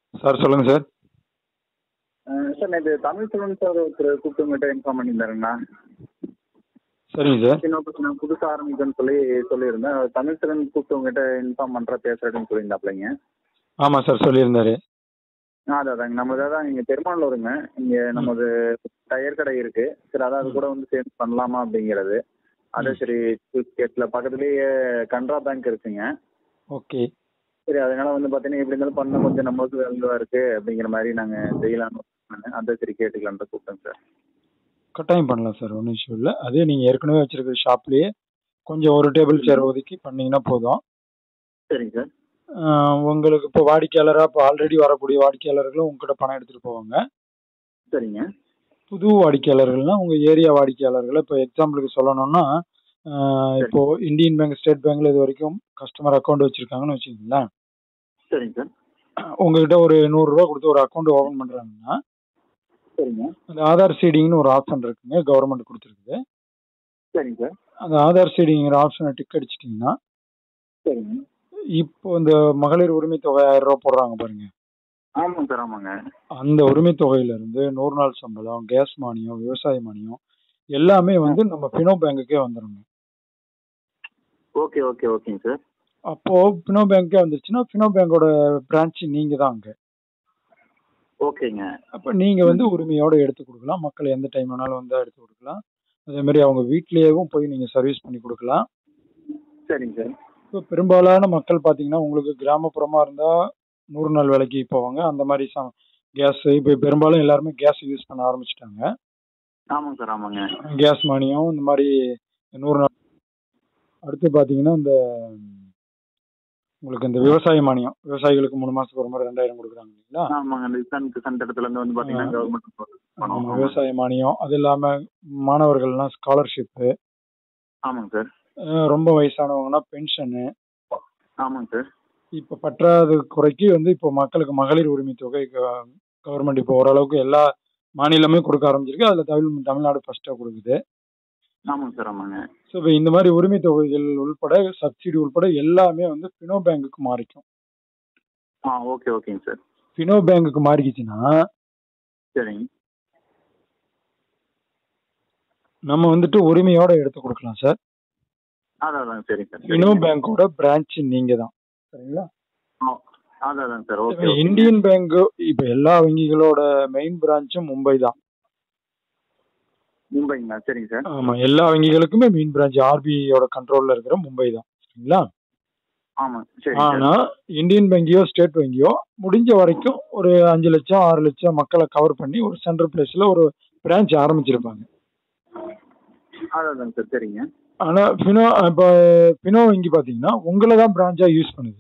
Sir சொல்லுங்க sir sir நேற்று Tamil Selvan sir ஒருத்தர் கூப்பிட்டு உங்கள்கிட்ட இன்ஃபார்ம் பண்ணியிருந்தாருங்கண்ணா சரிங்க சார் இன்னொரு நான் புதுசாக ஆரம்பிக்கணும்னு சொல்லி சொல்லியிருந்தேன் தமிழ் செல்வன் கூப்பிட்டு உங்கள்கிட்ட இன்ஃபார்ம் பண்ணுற பேசுகிறேன்னு சொல்லியிருந்தாப்லைங்க ஆமாம் சார் சொல்லியிருந்தாரு ஆ அதான் அதாங்க நமது அதான் இங்கே பெருமாளூருங்க இங்கே நமது டயர் கடை இருக்குது சரி அதான் அது கூட வந்து சேர்ந்து பண்ணலாமா அப்படிங்கிறது அதே சரி கேட்டில் பக்கத்துலேயே கனரா பேங்க் இருக்குங்க ஓகே சரி அதனால வந்து பார்த்தீங்கன்னா எப்படி இருந்தாலும் பண்ண கொஞ்சம் நம்மளுக்கு வேல்யூவாக இருக்குது அப்படிங்கிற மாதிரி நாங்கள் செய்யலாம்னு சொன்னாங்க அதான் சரி கேட்டுக்கலான்னு தான் கூப்பிட்டேங்க சார் கட்டாயம் பண்ணலாம் சார் ஒன்றும் இஷ்யூ இல்லை அதே நீங்கள் ஏற்கனவே வச்சிருக்கிற ஷாப்லேயே கொஞ்சம் ஒரு டேபிள் சேர் ஒதுக்கி பண்ணீங்கன்னா போதும் சரிங்க சார் ஆஹ் உங்களுக்கு இப்போ வாடிக்கையாளராக இப்போ ஆல்ரெடி வரக்கூடிய வாடிக்கையாளர்களும் உங்ககிட்ட பணம் எடுத்துகிட்டு போவாங்க சரிங்க புது வாடிக்கையாளர்கள்னா உங்கள் ஏரியா வாடிக்கையாளர்களை இப்போ எக்ஸாம்பிளுக்கு சொல்லணும்னா ஆஹ் இப்போ இந்தியன் பேங்க் ஸ்டேட் பேங்க்ல இது வரைக்கும் கஸ்டமர் அக்கௌண்ட் வச்சிருக்காங்கன்னு வச்சுக்கோங்களேன் சரிங்க சார் உங்ககிட்ட ஒரு நூறுரூவா கொடுத்து ஒரு அக்கௌண்ட் ஓப்பன் பண்ணுறாங்கன்னா சரிங்க அந்த ஆதார் சீடிங்னு ஒரு ஆப்ஷன் இருக்குங்க கவர்மெண்ட் கொடுத்துருக்குது சரிங்க சார் அந்த ஆதார் சீடிங்கிற ஆப்ஷனை டிக் அடிச்சிட்டிங்கன்னா சரிங்க இப்போ இந்த மகளிர் உரிமை தொகை ஆயிரம் ரூபா போடுறாங்க பாருங்க ஆமாங்க சார் ஆமாங்க அந்த உரிமை தொகையிலிருந்து நூறு நாள் சம்பளம் கேஸ் மானியம் விவசாய மானியம் எல்லாமே வந்து நம்ம பினோ பேங்குக்கே வந்துருங்க ஓகே ஓகே ஓகேங்க சார் அப்போ பினோ பேங்க்கே வந்துருச்சுன்னா பினோ பேங்கோட பிரான்ச் நீங்க தான் அங்க ஓகேங்க அப்ப நீங்க வந்து உரிமையோட எடுத்து கொடுக்கலாம் மக்கள் எந்த டைம் வேணாலும் வந்தா எடுத்து கொடுக்கலாம் அதே மாதிரி அவங்க வீட்லயேவும் போய் நீங்க சர்வீஸ் பண்ணி கொடுக்கலாம் சரிங்க சார் இப்போ பெரும்பாலான மக்கள் பார்த்தீங்கன்னா உங்களுக்கு கிராமப்புறமா இருந்தா நூறு நாள் வேலைக்கு போவாங்க அந்த மாதிரி கேஸ் இப்போ பெரும்பாலும் எல்லாருமே கேஸ் யூஸ் பண்ண ஆரம்பிச்சிட்டாங்க ஆமாங்க சார் ஆமாங்க கேஸ் மானியம் இந்த மாதிரி நூறு நாள் அடுத்து பார்த்தீங்கன்னா இந்த உங்களுக்கு இந்த விவசாய மானியம் விவசாயிகளுக்கு மூணு மாசத்துக்கு ஒரு முறை ரெண்டாயிரம் கொடுக்குறாங்க இல்லைங்களா ஆமாங்க அந்த கிசான் கிசான் திட்டத்துல இருந்து வந்து பாத்தீங்கன்னா கவர்மெண்ட் ஆமா, பணம் விவசாய மானியம் அது இல்லாம மாணவர்கள்லாம் ஸ்காலர்ஷிப்பு ஆமாங்க சார் ரொம்ப வயசானவங்கன்னா பென்ஷனு ஆமாங்க சார் இப்போ பற்றாத குறைக்கு வந்து இப்போ மக்களுக்கு மகளிர் உரிமை தொகை கவர்மெண்ட் இப்போ ஓரளவுக்கு எல்லா மாநிலமே கொடுக்க ஆரம்பிச்சிருக்கு அதில் தமிழ் தமிழ்நாடு ஃபர்ஸ்ட்டாக கொடுக்குது ஆமாங்க சார் ஆமாங்க ஸோ இப்போ இந்த மாதிரி உரிமை தொகைகள் உள்பட சப்சிடி உள்பட எல்லாமே வந்து ஃபினோ பேங்குக்கு மாறிக்கும் ஆ ஓகே ஓகேங்க சார் ஃபினோ பேங்குக்கு மாறிக்கிச்சுன்னா சரிங்க நம்ம வந்துட்டு உரிமையோட எடுத்து கொடுக்கலாம் சார் அதான் அதாங்க சரிங்க சார் ஃபினோ பேங்கோட பிரான்ச் நீங்க தான் சரிங்களா ஆ, அதான் அதாங்க சார் ஓகே இப்ப இந்தியன் பேங்க் இப்போ எல்லா வங்கிகளோட மெயின் பிரான்ச்சும் மும்பை தான் மும்பைங்களா சரிங்க சார் ஆமா எல்லா வங்கிகளுக்குமே மெயின் பிரான்ச் ஆர்பிஐயோட கண்ட்ரோல்ல இருக்கிற மும்பை தான் சரிங்களா ஆமாங்க சரிங்க சார் ஆனா இந்தியன் வங்கியோ ஸ்டேட் வங்கியோ முடிஞ்ச வரைக்கும் ஒரு அஞ்சு லட்சம் ஆறு லட்சம் மக்களை கவர் பண்ணி ஒரு சென்ட்ரல் பிளேஸ்ல ஒரு பிரான்ச் ஆரம்பிச்சிருப்பாங்க அதான் அதாங்க சார் சரிங்க ஆனா பினோ இப்போ பினோ வங்கி பாத்தீங்கன்னா உங்களை தான் பிரான்ச்சா யூஸ் பண்ணுது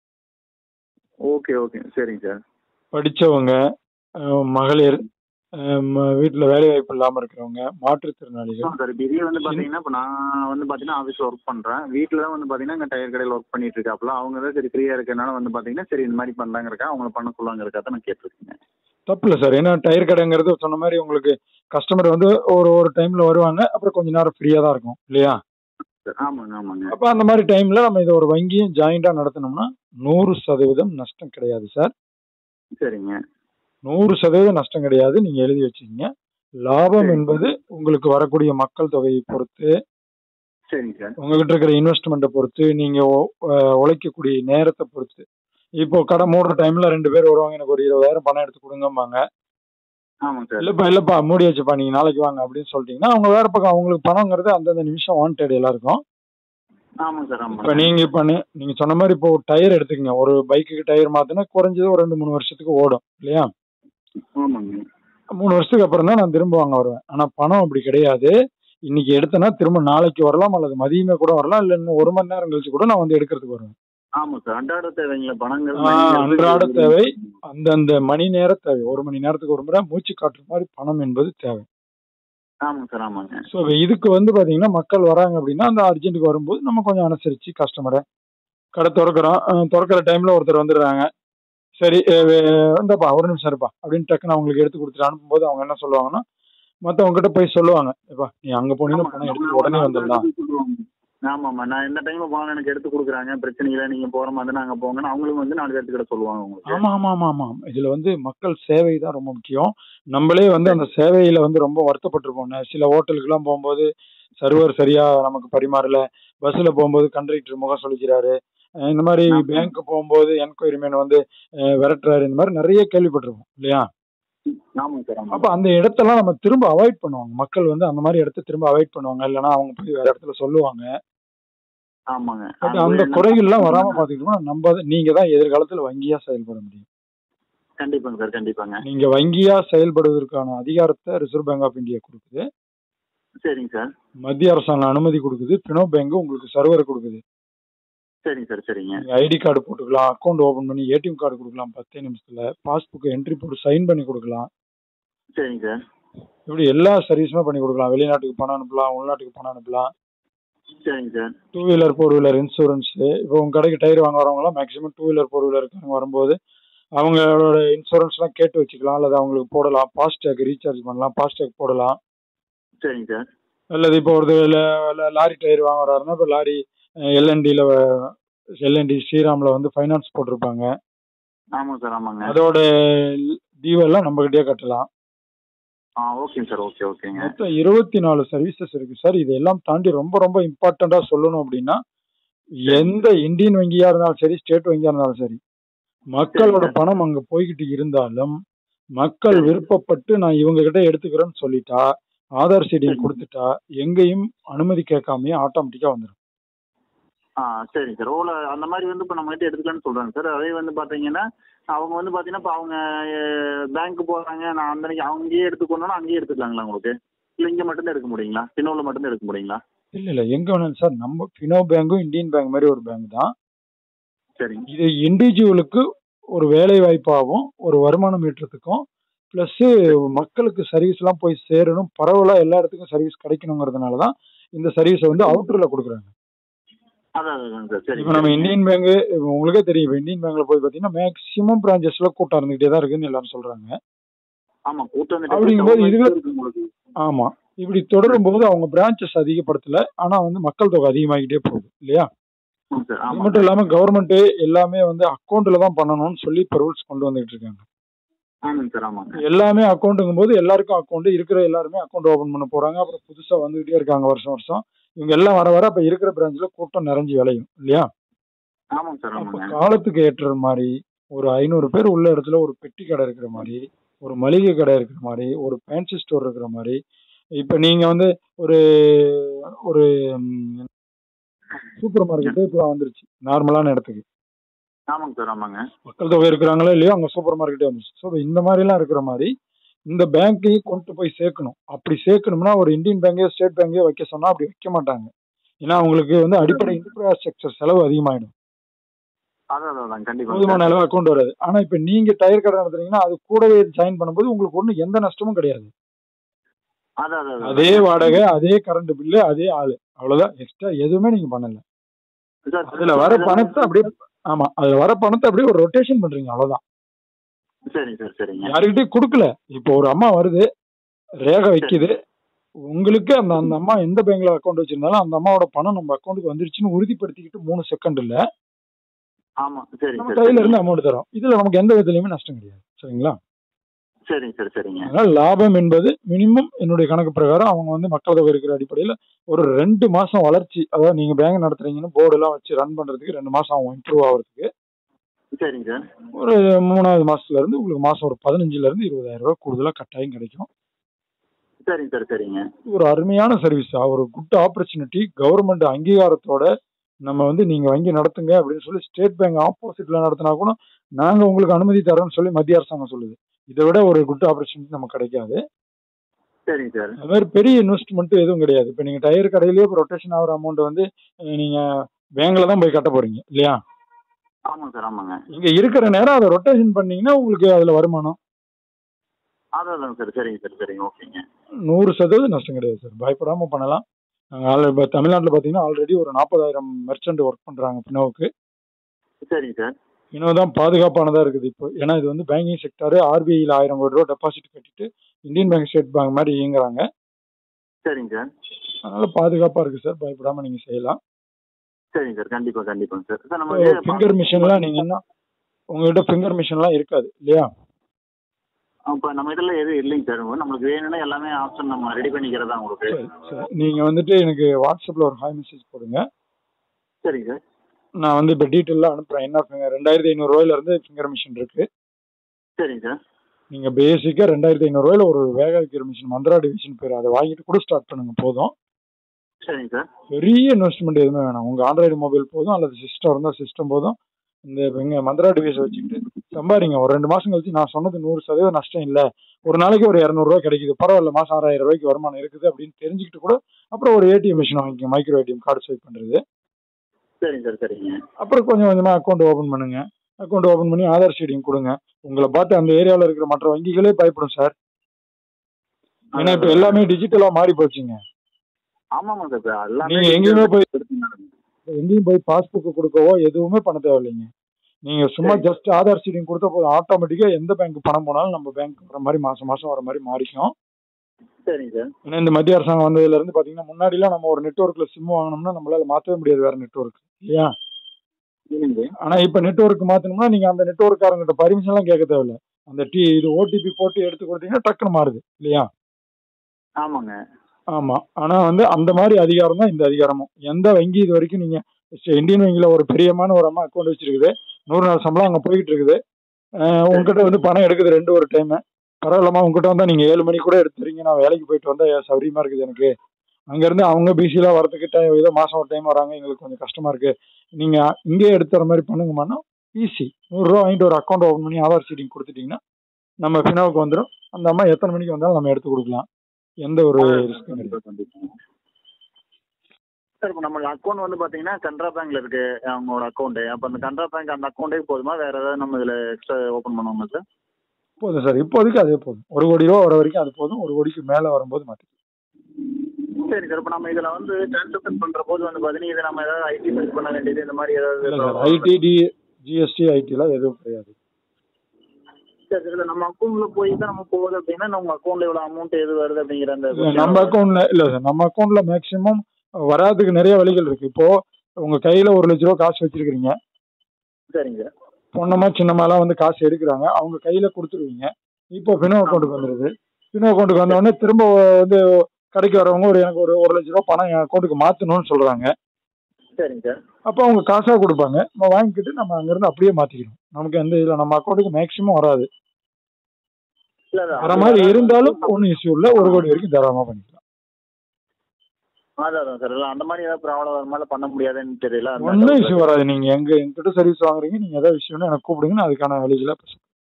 ஓகே ஓகே சரிங்க சார் படிச்சவங்க அஹ் மகளிர் அஹ் ம- வீட்டுல வேலை வாய்ப்பு இல்லாம இருக்கிறவங்க மாற்றுத்திறனாளிகள் ஆமாம் சார் இப்போ இதே வந்து பார்த்தீங்கன்னா இப்போ நான் வந்து பார்த்தீங்கன்னா ஆஃபீஸில் ஒர்க் பண்ணுறேன் வீட்டில் தான் வந்து பார்த்தீங்கன்னா இங்கே டயர் கடையில் ஒர்க் பண்ணிட்டு இருக்காப்புல அவங்க தான் சரி ஃப்ரீயாக இருக்கனால வந்து பார்த்தீங்கன்னா சரி இந்த மாதிரி பண்ணலாங்க இருக்கா அவங்கள பண்ண சொல்லுவாங்க இருக்கா தான் நான் கேட்டிருக்கேன் தப்பு இல்லை சார் ஏன்னா டயர் கடைங்கிறது சொன்ன மாதிரி உங்களுக்கு கஸ்டமர் வந்து ஒரு ஒரு டைம்ல வருவாங்க அப்புறம் கொஞ்ச நேரம் ஃப்ரீயா தான் இருக்கும் இல்லையா சார் ஆமாங்க ஆமாங்க அப்ப அந்த மாதிரி டைம்ல நம்ம இதை ஒரு வங்கியும் ஜாயிண்டா நடத்தினோம்னா நூறு சதவீதம் நஷ்டம் கிடையாது சார் சரிங்க நூறு சதவீதம் நஷ்டம் கிடையாது நீங்க எழுதி வச்சுக்கீங்க லாபம் சரி. என்பது உங்களுக்கு வரக்கூடிய மக்கள் தொகையை பொறுத்து சரிங்க சார் உங்ககிட்ட இருக்கிற இன்வெஸ்ட்மெண்ட்டை பொறுத்து நீங்க உ- அஹ் உழைக்கக்கூடிய நேரத்தை பொறுத்து இப்போ கடை மூடுற டைம்ல ரெண்டு பேர் வருவாங்க எனக்கு ஒரு இருபதாயிரம் பணம் எடுத்து கொடுங்கம்பாங்க ஆமாங்க சார் இல்லப்பா இல்லப்பா மூடியாச்சுப்பா நீங்க நாளைக்கு வாங்க அப்படின்னு சொல்லிட்டீங்கன்னா அவங்க வேற பக்கம் அவங்களுக்கு பணங்கிறது அந்தந்த நிமிஷம் வாண்டட் எல்லாருக்கும் ஆமாங்க சார் இப்ப ஆமாங்க நீங்க இப்ப நீ- நீங்க சொன்ன மாதிரி இப்போ டயர் எடுத்துக்கங்க ஒரு பைக்குக்கு டயர் மாத்தினா குறைஞ்சது ஒரு ரெண்டு மூணு வருஷத்துக்கு ஓடும் இல்லையா ஆமாங்க மூணு வருஷத்துக்கு அப்புறம் தான் நான் திரும்ப வாங்க வருவேன் ஆனா பணம் அப்படி கிடையாது இன்னைக்கு எடுத்தேன்னா திரும்ப நாளைக்கு வரலாம் அல்லது மதியமே கூட வரலாம் இல்ல இன்னும் ஒரு மணி நேரம் கழிச்சு கூட நான் வந்து எடுக்கிறதுக்கு வருவேன் ஆமாம் சார் அன்றாட தேவைங்களா பணங்கள் ஆ, அன்றாட தேவை. அந்தந்த மணி நேர தேவை ஒரு மணி நேரத்துக்கு ஒரு முறை மூச்சு காட்டுற மாதிரி பணம் என்பது தேவை ஆமாங்க சார் ஆமாங்க ஸோ இதுக்கு வந்து பாத்தீங்கன்னா மக்கள் வராங்க அப்படின்னா அந்த அர்ஜென்ட்டுக்கு வரும்போது நம்ம கொஞ்சம் அனுசரிச்சு கஸ்டமரை கடை திறக்கிறோம் அஹ் திறக்கிற டைம்ல ஒருத்தர் வந்துடுறாங்க சரி அஹ் வே- இந்தாப்பா ஒரு நிமிஷம் இருப்பா அப்படின்னு டக்குன்னு அவங்களுக்கு எடுத்து கொடுத்துட்டு அனுப்பும்போது அவங்க என்ன சொல்லுவாங்கன்னா மற்றவங்க கிட்ட போய் சொல்லுவாங்க ஏப்பா நீ அங்க போனீங்கன்னா பணம் எடுத்து உடனே வந்துடலாம் ஆமாம்மா நான் எந்த டைம்ல போனாலும் எனக்கு எடுத்து கொடுக்குறாங்க பிரச்சனை இல்லை நீங்க போற மாதிரி இருந்தா அங்க போங்கன்னு அவங்களும் வந்து நாலு பேர்த்துக்கிட்ட சொல்லுவாங்க உங்களுக்கு ஆமா ஆமா ஆமா ஆமா இதுல வந்து மக்கள் சேவை தான் ரொம்ப முக்கியம் நம்மளே வந்து அந்த சேவையில வந்து ரொம்ப வருத்தப்பட்டிருப்போம் நே- சில ஹோட்டலுக்குலாம் போகும்போது சர்வர் சரியா நமக்கு பரிமாறல பஸ்ல போகும்போது கண்டக்டர் முகம் சொல்லிக்கிறாரு அஹ் இந்த மாதிரி ஆமா. பேங்க் போகும்போது என்கொயரி மேன் வந்து அஹ் விரட்டுறாரு இந்த மாதிரி நிறைய கேள்விப்பட்டிருப்போம் இல்லையா ஆமாங்க சார் அப்ப அந்த இடத்தெல்லாம் நம்ம திரும்ப அவாய்ட் பண்ணுவாங்க மக்கள் வந்து அந்த மாதிரி இடத்த திரும்ப அவாய்ட் பண்ணுவாங்க இல்லைன்னா அவங்க போய் வேற இடத்துல சொல்லுவாங்க ஆமாங்க பட் அது அந்த என்ன- குறைகள்லாம் வராம பாத்துக்கிட்டோம்னா நம்ம நீங்க தான் எதிர்காலத்துல வங்கியா செயல்பட முடியும் கண்டிப்பாங்க சார் கண்டிப்பாங்க நீங்க வங்கியா செயல்படுவதற்கான அதிகாரத்தை ரிசர்வ் பேங்க் ஆஃப் இந்தியா கொடுக்குது சரிங்க சார் மத்திய அரசாங்கம் அனுமதி கொடுக்குது பினோ பேங்க் உங்களுக்கு சர்வர் கொடுக்குது சரிங்க சார் சரிங்க நீங்க ஐடி கார்டு போட்டுக்கலாம் அக்கௌண்ட் ஓபன் பண்ணி ஏடிஎம் கார்டு கொடுக்கலாம் பத்தே நிமிஷத்துல பாஸ்புக் என்ட்ரி போட்டு சைன் பண்ணி கொடுக்கலாம் சரிங்க சார் இப்படி எல்லா சர்வீஸுமே பண்ணி கொடுக்கலாம் வெளிநாட்டுக்கு பணம் அனுப்பலாம் உள்நாட்டுக்கு பணம் அனுப்பலாம் சரிங்க sir two wheeler four wheeler insurance இப்போ உங்க கடைக்கு டயர் வாங்க வரவங்களாம் மேக்ஸிமம் டூ வீலர் ஃபோர் வீலருக்கு வரும்போது அவங்களோட இன்சூரன்ஸ்லாம் கேட்டு வச்சுக்கலாம் அல்லது அவங்களுக்கு போடலாம் ஃபாஸ்டேக் ரீசார்ஜ் பண்ணலாம் ஃபாஸ்டேக் போடலாம் சரிங்க சார் அல்லது இப்போ ஒரு ல- ல- லாரி டயர் வாங்க வர்றாருன்னா இப்போ லாரி எல்என்டியில் எல்என்டி ஸ்ரீராமில் வந்து ஃபைனான்ஸ் போட்டிருப்பாங்க ஆமாங்க சார் ஆமாங்க அதோட டியூவெல்லாம் நம்மகிட்டயே கட்டலாம் ஆ ஓகேங்க சார் ஓகே ஓகேங்க மொத்தம் இருபத்தி நாலு சர்வீசஸ் இருக்கு சார் இதெல்லாம் தாண்டி ரொம்ப ரொம்ப இம்பார்ட்டண்டா சொல்லணும் அப்படின்னா எந்த இந்தியன் வங்கியா இருந்தாலும் சரி ஸ்டேட் வங்கியா இருந்தாலும் சரி மக்களோட சரிங்க. பணம் அங்க போய்கிட்டு இருந்தாலும் மக்கள் விருப்பப்பட்டு நான் இவங்க கிட்ட எடுத்துக்கிறேன்னு சொல்லிட்டா ஆதார் சீடிங் சரிங்க. கொடுத்துட்டா எங்கேயும் அனுமதி கேட்காமயே ஆட்டோமேட்டிக்கா வந்துடும் ஆ சரிங்க சார் ஓல அந்த மாதிரி வந்து இப்போ நம்ம கிட்ட எடுத்துக்கலாம்னு சொல்றாங்க சார் அதே வந்து பாத்தீங்கன்னா அவங்க வந்து பாத்தீங்கன்னா இப்போ அவங்க பேங்க் போறாங்க நான் அந்த அன்னைக்கு அங்கேயே எடுத்துக்கணும்னா அங்கேயே எடுத்துக்கலாங்களா உங்களுக்கு இல்லை இங்கே மட்டும்தான் எடுக்க முடியுங்களா பின்னோவில் மட்டும்தான் எடுக்க முடியுங்களா இல்ல இல்ல எங்க வேணாலும் சார் நம்ம ஃபினோ பேங்கும் இந்தியன் பேங்க் மாதிரி ஒரு பேங்க் தான் சரிங்க இது இண்டிவிஜுவலுக்கு ஒரு வேலை வாய்ப்பாகவும் ஒரு வருமானம் ஈட்டுறதுக்கும் ப்ளஸ் மக்களுக்கு சர்வீஸ் எல்லாம் போய் சேரணும் பரவலா எல்லா இடத்துக்கும் சர்வீஸ் கிடைக்கணுங்கிறதுனால தான் இந்த சர்வீஸை வந்து அவுட்டர்ல கொடுக்குறாங்க அதான் அதான் சார் சரி இப்போ நம்ம இந்தியன் பேங்க் உங்களுக்கே தெரியும் இப்போ இந்தியன் பேங்க்ல போய் பார்த்தீங்கன்னா மேக்ஸிமம் பிரான்ச்சஸ்ல கூட்டம் இருந்துகிட்டே தான் இருக்குன்னு எல்லாரும் சொல்றாங்க ஆமா கூட்டம் அப்படிங்கும்போது இதுவே- இருக்கு உங்களுக்கு ஆமா இப்படி தொடரும் போது அவங்க பிரான்ச்சஸ் அதிகப்படுத்தல ஆனா வந்து மக்கள் தொகை அதிகமாகிட்டே போகுது இல்லையா ஆமாம் சார் அது ஆமாம் மட்டும் இல்லாம கவர்மெண்ட் எல்லாமே வந்து அக்கௌண்ட்ல தான் பண்ணணும்னு சொல்லி இப்போ ரூல்ஸ் கொண்டு வந்துட்டு இருக்காங்க ஆமாங்க சார் ஆமாங்க எல்லாமே அக்கௌண்ட்டுங்கும் போது எல்லாருக்கும் அக்கௌண்ட் இருக்கிற எல்லாருமே அக்கௌண்ட் ஓபன் பண்ண போறாங்க அப்புறம் புதுசா வந்துகிட்டே இருக்காங்க வருஷம் வருஷம் இவங்க எல்லாம் வர வர அப்ப இருக்கிற பிரான்ச்ல கூட்டம் நிறைஞ்சு விளையும் இல்லையா ஆமாங்க சார் அப்ப ஆமாங்க காலத்துக்கு ஏற்ற மாதிரி ஒரு ஐநூறு பேர் உள்ள இடத்துல ஒரு பெட்டி கடை இருக்கிற மாதிரி ஒரு மளிகை கடை இருக்கிற மாதிரி ஒரு ஃபேன்சி ஸ்டோர் இருக்கிற மாதிரி இப்ப நீங்க வந்து ஒரு ஒரு சூப்பர் மார்க்கெட்டே இப்போ வந்துருச்சு நார்மலான இடத்துக்கு ஆமாங்க சார் ஆமாங்க மக்கள் தொகை இருக்கிறாங்களோ இல்லையோ அங்க சூப்பர் மார்க்கெட்டே வந்துருச்சு ஸோ இந்த மாதிரிலாம் இருக்கிற மாதிரி இந்த பேங்க்கையும் கொண்டு போய் சேர்க்கணும் அப்படி சேர்க்கணும்னா ஒரு இந்தியன் பேங்கே ஸ்டேட் பேங்கே வைக்க சொன்னா அப்படி வைக்க மாட்டாங்க ஏன்னா அவங்களுக்கு வந்து அடிப்படை இன்ஃப்ராஸ்ட்ரக்சர் செலவு அதிகமாயிடும் அதான் அதான், அதான் கண்டிப்பாக போதுமான அளவு அக்கௌண்ட் வராது ஆனா இப்ப நீங்க டயர் கடை நடத்துறீங்கன்னா அது கூடவே ஜாயின் பண்ணும்போது உங்களுக்கு ஒன்றும் எந்த நஷ்டமும் கிடையாது அதான் அதான், அதான் அதே வாடகை அதே கரண்ட் பில்லு அதே ஆளு அவ்வளவுதான் எக்ஸ்ட்ரா எதுவுமே நீங்க பண்ணல சார், அதுல வர பணத்தை அப்படியே ஆமா அதுல வர பணத்தை அப்படியே ஒரு ரொட்டேஷன் பண்றீங்க அவ்வளவுதான் சரிங்க சார் சரிங்க யாருக்கிட்டையும் கொடுக்கல இப்போ ஒரு அம்மா வருது ரேகை வைக்குது உங்களுக்கு அந்த அந்த அம்மா எந்த பேங்க்ல அக்கௌண்ட் வச்சிருந்தாலும் அந்த அம்மாவோட பணம் நம்ம அக்கௌண்ட்டுக்கு வந்துருச்சுன்னு உறுதிப்படுத்திக்கிட்டு மூணு செகண்ட் இல்ல ஆமா சரிங்க நம்ம சார் கையில இருந்து அமௌண்ட் தரோம் இதுல நமக்கு எந்த விதத்துலயுமே நஷ்டம் கிடையாது சரிங்களா சரிங்க சார் சரிங்க அதனால லாபம் என்பது மினிமம் என்னுடைய கணக்கு பிரகாரம் அவங்க வந்து மக்கள் தொகை இருக்கிற அடிப்படையில் ஒரு ரெண்டு மாசம் வளர்ச்சி அதாவது நீங்க பேங்க் நடத்துறீங்கன்னு போர்டு எல்லாம் வச்சு ரன் பண்றதுக்கு ரெண்டு மாசம் ஆகும் இம்ப்ரூவ் ஆகிறதுக்கு சரிங்க சார் ஒரு மூணாவது மாசத்துல இருந்து உங்களுக்கு மாசம் ஒரு பதினஞ்சுல இருந்து இருபதாயிரம் ரூபாய் கூடுதலா கட்டாயம் கிடைக்கும் சரிங்க சார் சரிங்க இது ஒரு அருமையான சர்வீஸ் ஒரு குட் ஆப்பர்ச்சுனிட்டி கவர்மெண்ட் அங்கீகாரத்தோட நம்ம வந்து நீங்க வங்கி நடத்துங்க அப்படின்னு சொல்லி ஸ்டேட் பேங்க் ஆப்போசிட்ல நடத்தினா கூட நாங்க உங்களுக்கு அனுமதி தரோம்னு சொல்லி மத்திய அரசாங்கம் சொல்லுது இதை விட ஒரு குட் ஆப்பர்ச்சுனிட்டி நமக்கு கிடைக்காது சரிங்க சார் அது மாதிரி பெரிய இன்வெஸ்ட்மெண்ட் எதுவும் கிடையாது இப்போ நீங்க டயர் கடையிலேயே இப்போ ரொட்டேஷன் ஆகிற அமௌண்ட் வந்து அஹ், நீங்க பேங்க்ல தான் போய் கட்ட போறீங்க இல்லையா ஆமாங்க சார் ஆமாங்க இங்க இருக்கிற நேரம் அதை ரொட்டேஷன் பண்ணீங்கன்னா உங்களுக்கு அதுல வருமானம் அதான் அதான் சார் சரிங்க சார் சரிங்க ஓகேங்க நூறு சதவீதம் நஷ்டம் கிடையாது சார் பயப்படாம பண்ணலாம் நாங்கள் ஆல் இப்போ தமிழ்நாட்டில் பார்த்தீங்கன்னா ஆல்ரெடி ஒரு நாற்பதாயிரம் மெர்ச்சன்ட் ஒர்க் பண்றாங்க பினோவுக்கு சரிங்க சார் பினோ தான் பாதுகாப்பானதா இருக்குது இப்போ ஏன்னா இது வந்து பேங்கிங் செக்டார் ஆர்பிஐயில் ஆயிரம் கோடி ரூபா டெபாசிட் கட்டிட்டு இந்தியன் பேங்க் ஸ்டேட் பேங்க் மாதிரி இயங்குறாங்க சரிங்க சார் அதனால பாதுகாப்பா இருக்கு சார் பயப்படாம நீங்க செய்யலாம் சரிங்க சார் கண்டிப்பாக கண்டிப்பாங்க சார் சார் நம்ம வந்து ஃபிங்கர் மிஷின்லாம் நீங்கள் என்ன உங்ககிட்ட ஃபிங்கர் மிஷின்லாம் இருக்காது இல்லையா இப்போ நம்ம இதில் எதுவும் இல்லைங்க சார் நம்மளுக்கு வேணும்னா எல்லாமே ஆப்ஷன் நம்ம ரெடி பண்ணிக்கிறதா உங்களுக்கு சரி சரி நீங்கள் வந்துட்டு எனக்கு வாட்ஸ்அப்பில் ஒரு ஹாய் மெசேஜ் போடுங்க சரிங்க சார் நான் வந்து இப்போ டீட்டெயிலாக அனுப்புகிறேன் என்ன finger- ரெண்டாயிரத்தி ஐநூறுரூவாயிலேருந்து ஃபிங்கர் மிஷின் இருக்குது சரிங்க சார் நீங்கள் பேசிக்காக ரெண்டாயிரத்தி ஐநூறுரூவாயில் ஒரு வேக வைக்கிற மிஷின் மந்த்ரா டிவிஷன் பேர் அதை வாங்கிட்டு கூட ஸ்டார்ட் பண்ணுங்க போதும் சரிங்க சார் பெரிய இன்வெஸ்ட்மெண்ட் எதுவுமே வேணாம் உங்கள் ஆண்ட்ராய்டு மொபைல் போதும் அல்லது சிஸ்டம் இருந்தால் சிஸ்டம் போதும் இந்த எங்கள் மந்த்ரா டிவைஸ் வச்சுக்கிட்டு சம்பாதிங்க ஒரு ரெண்டு மாதம் கழிச்சு நான் சொன்னது நூறு சதவீதம் நஷ்டம் இல்லை ஒரு நாளைக்கு ஒரு இரநூறுவா கிடைக்குது பரவாயில்ல மாதம் ஆறாயிரம் ரூபாய்க்கு வருமானம் இருக்குது அப்படின்னு தெரிஞ்சுக்கிட்டு கூட அப்புறம் ஒரு ஏடிஎம் மிஷின் வாங்கிக்கோங்க மைக்ரோ ஏடிஎம் கார்டு ஸ்வைப் பண்ணுறது சரிங்க சார் சரிங்க அப்புறம் கொஞ்சம் கொஞ்சமாக அக்கௌண்ட் ஓப்பன் பண்ணுங்க அக்கௌண்ட் ஓப்பன் பண்ணி ஆதார் ஷீடிங் கொடுங்க உங்களை பார்த்து அந்த ஏரியாவில் இருக்கிற மற்ற வங்கிகளே பயப்படும் சார் ஏன்னா இப்போ எல்லாமே டிஜிட்டலாக மாறி போச்சுங்க ஆமாமா சார் இப்ப எல்லாமே நீங்க எங்கேயுமே போய் எடுத்துங்க. எங்கேயும் போய் பாஸ்புக் கொடுக்கவோ எதுவுமே பண்ண தேவையில்லைங்க நீங்க சும்மா சரி. ஜஸ்ட் ஆதார் சீடிங் கொடுத்தா போதும் ஆட்டோமேட்டிக்கா எந்த பேங்க் பணம் போனாலும் நம்ம பேங்க் வர மாதிரி மாசம் மாசம் வர மாதிரி மாறிக்கும் சரிங்க சார் ஏன்னா இந்த மத்திய அரசாங்கம் வந்ததுல இருந்து பாத்தீங்கன்னா முன்னாடிலாம் நம்ம ஒரு நெட்ஒர்க்ல சிம் வாங்கினோம்னா நம்மளால மாத்தவே முடியாது வேற நெட்ஒர்க் இல்லையா இல்லைங்க ஆனா இப்ப நெட்ஒர்க் மாத்தணும்னா நீங்க அந்த நெட்ஒர்க்காரங்கிட்ட பர்மிஷன் எல்லாம் கேட்க தேவையில்ல அந்த டி இது ஓடிபி போட்டு எடுத்து கொடுத்தீங்கன்னா டக்குன்னு மாறுது இல்லையா ஆமாங்க ஆமா ஆனா வந்து அந்த மாதிரி அதிகாரம் தான் இந்த அதிகாரமும் எந்த வங்கி இது வரைக்கும் நீங்க சரி, இந்தியன் வங்கியில ஒரு பெரியமான ஒரு அம்மா அக்கௌண்ட் வச்சிருக்குது நூறு நாள் சம்பளம் அங்க போய்கிட்டு இருக்குது அஹ் உங்ககிட்ட வந்து பணம் எடுக்குது ரெண்டு ஒரு டைம் பரவாயில்லம்மா உங்ககிட்ட வந்தா நீங்க ஏழு மணிக்கு கூட எடுத்துறீங்க நான் வேலைக்கு போயிட்டு வந்தா ஏன் சௌரியமா இருக்குது எனக்கு அங்க இருந்து அவங்க பிசிலாம் வரதுக்கு time ஏதோ மாசம் ஒரு டைம் வராங்க எங்களுக்கு கொஞ்சம் கஷ்டமா இருக்கு நீங்க இங்கேயே எடுத்து வர மாதிரி பண்ணுங்கம்மான்னா ஈஸி நூறுரூவா வாங்கிட்டு ஒரு அக்கௌண்ட் ஓப்பன் பண்ணி ஆதார் சீட்டிங் கொடுத்துட்டீங்கன்னா நம்ம ஃபினாவுக்கு வந்துடும் அந்த அம்மா எத்தனை மணிக்கு வந்தாலும் நம்ம எடுத்து கொடுக்கலாம் எந்த ஒரு ரிஸ்க்கும் கிடையாது சார் இப்போ நம்ம அக்கௌண்ட் வந்து பார்த்தீங்கன்னா கனரா பேங்க்ல இருக்கு அவங்களோட அக்கௌண்ட்டு அப்போ அந்த கனரா பேங்க் அந்த அக்கௌண்ட்டே போதுமா வேற ஏதாவது நம்ம இதில் எக்ஸ்ட்ரா ஓப்பன் பண்ணுவோமா சார் போதும் சார் இப்போதைக்கு அதே போதும் ஒரு கோடி ரூபா வர வரைக்கும் அது போதும் ஒரு கோடிக்கு மேலே வரும்போது மாற்றி சரி சார் இப்போ நம்ம இதில் வந்து டிரான்சாக்ஷன் பண்ணுற போது வந்து பார்த்தீங்கன்னா இதை நம்ம ஏதாவது ஐடி ஃபைல் பண்ண வேண்டியது இந்த மாதிரி இல்லை சார் ஏதாவது ஐடி டி ஜிஎஸ்டி ஐடிலாம் எதுவும் கிடையாது சரி சார் நம்ம அக்கௌண்ட்ல போய் தான் நம்ம போகுது அப்படின்னா நம்ம அக்கௌண்ட்ல இவ்வளோ அமௌண்ட் எது வருது அப்படிங்கிற அந்த இல்ல, நம்ம அக்கௌண்ட்ல இல்ல சார் நம்ம அக்கௌண்ட்ல மேக்சிமம் வராதுக்கு நிறைய வழிகள் இருக்கு இப்போ உங்க கையில ஒரு லட்ச ரூபா காசு வச்சிருக்கீங்க சரிங்க சார் பொண்ணமா சின்னமாலாம் வந்து காசு எடுக்கிறாங்க அவங்க கையில கொடுத்துருவீங்க இப்போ பினோ அக்கௌண்ட்டுக்கு வந்துருது பினோ அக்கௌண்ட்டுக்கு வந்த உடனே திரும்ப வந்து கடைக்கு வரவங்க ஒரு எனக்கு ஒரு ஒரு லட்ச ரூபா பணம் என் அக்கௌண்ட்டுக்கு மாத்தணும்னு சொல்றாங்க சரிங்க சார் அப்போ அவங்க காசா கொடுப்பாங்க நம்ம வாங்கிக்கிட்டு நம்ம அங்கிருந்து அப்படியே மாத்திக்கணும் நமக்கு எந்த இதுல நம்ம அக்கௌண்ட்டுக்கு மேக்சிமம் வராது இல்லை வர மாதிரி இருந்தாலும் ஒன்றும் இஷ்யூ இல்லை ஒரு கோடி வரைக்கும் தாராளமா பண்ணிக்கலாம் அதான் சார் இல்லை அந்த மாதிரி ஏதாவது ப்ராப்ளம் வர மாதிரி பண்ண முடியாதுன்னு தெரியல அந்த ஒன்றும் doubt இஷ்யூ வராது நீங்க எங்க எங்கிட்ட சர்வீஸ் வாங்குறீங்க நீங்க ஏதாவது விஷயம்னு எனக்கு கூப்பிடுங்க நான் அதுக்கான வழிகளை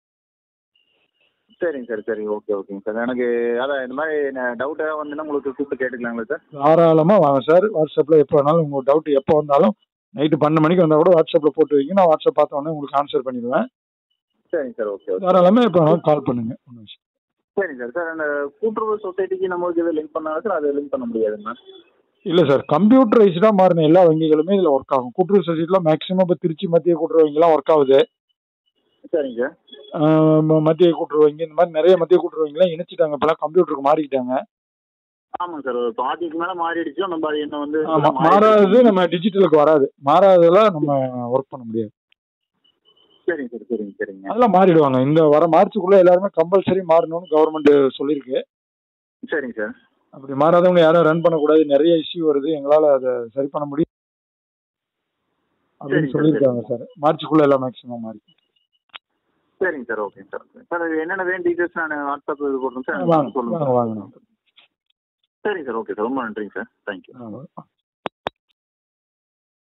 சரிங்க சார் சரி ஓகே ஓகேங்க சார் எனக்கு அதான் இந்த மாதிரி டவுட் ஏதாவது வந்துன்னா உங்களுக்கு கூப்பிட்டு கேட்டுக்கலாங்களா சார் தாராளமா வாங்க சார் வாட்ஸ்அப்ல எப்போ வேணாலும் உங்க டவுட் எப்போ வந்தாலும் நைட்டு பன்னெண்டு மணிக்கு வந்தா கூட வாட்ஸ்அப்ல போட்டு வைங்க நான் வாட்ஸ்அப் பார்த்த உடனே உங்களுக்கு ஆன்சர் பண்ணிடுவேன் சரிங்க சார் ஓகே ஓகே தாராளமா எப்போ வேணாலும் கால் பண்ணுங்க ஒன்றும் விஷயம் சரிங்க சார் சார் அந்த கூட்டுறவு சொசைட்டிக்கு நம்மளுக்கு இதை லிங்க் பண்ணாலும் சார் அதை லிங்க் பண்ண முடியாதுங்களா இல்ல சார் கம்ப்யூட்டரைஸ்டா மாறின எல்லா வங்கிகளுமே இதுல ஒர்க் ஆகும் கூட்டுறவு சொசைட்டில மேக்ஸிமம் இப்போ திருச்சி மத்திய கூட்டுறவு வங்கிலாம் ஒர்க் ஆகுது சரிங்க சார் ஆஹ் ம- மத்திய கூட்டுறவு வங்கி இந்த மாதிரி நிறைய மத்திய கூட்டுறவு வங்கிலாம் இணைச்சிட்டாங்க இப்பெல்லாம் கம்ப்யூட்டருக்கு மாறிக்கிட்டாங்க ஆமாங்க சார் ஒரு பாதிக்கு மேலே மாறிடுச்சு நம்ம அது இன்னும் வந்து ஆமா மாறாதது நம்ம டிஜிட்டலுக்கு வராது மாறாததெல்லாம் நம்ம ஒர்க் பண்ண முடியாது சரிங்க சார் சரிங்க சரிங்க அதெல்லாம் மாறிடுவாங்க இந்த வர மார்ச்சுக்குள்ள எல்லாருமே கம்பல்சரி மாறணும்னு கவர்மெண்ட் சொல்லியிருக்கு சரிங்க சார் அப்படி மாறாதவங்க யாரும் ரன் பண்ணக்கூடாது நிறைய இஷ்யூ வருது எங்களால அதை சரி பண்ண முடியும் அப்படின்னு சரிங்க, சொல்லியிருக்காங்க சார் மார்ச்சுக்குள்ள எல்லாம் மேக்ஸிமம் மாறி சரிங்க சார் ஓகே சார் சார் அது என்னென்ன வேணும் டீட்டெயில்ஸ் நான் வாட்ஸ்அப் இது போடுறேன் சார் வாங்க சொல்லுங்கள் வாங்க வாங்க சரிங்க சார் ஓகே சார் ரொம்ப நன்றிங்க சார் தேங்க்யூ வாங்க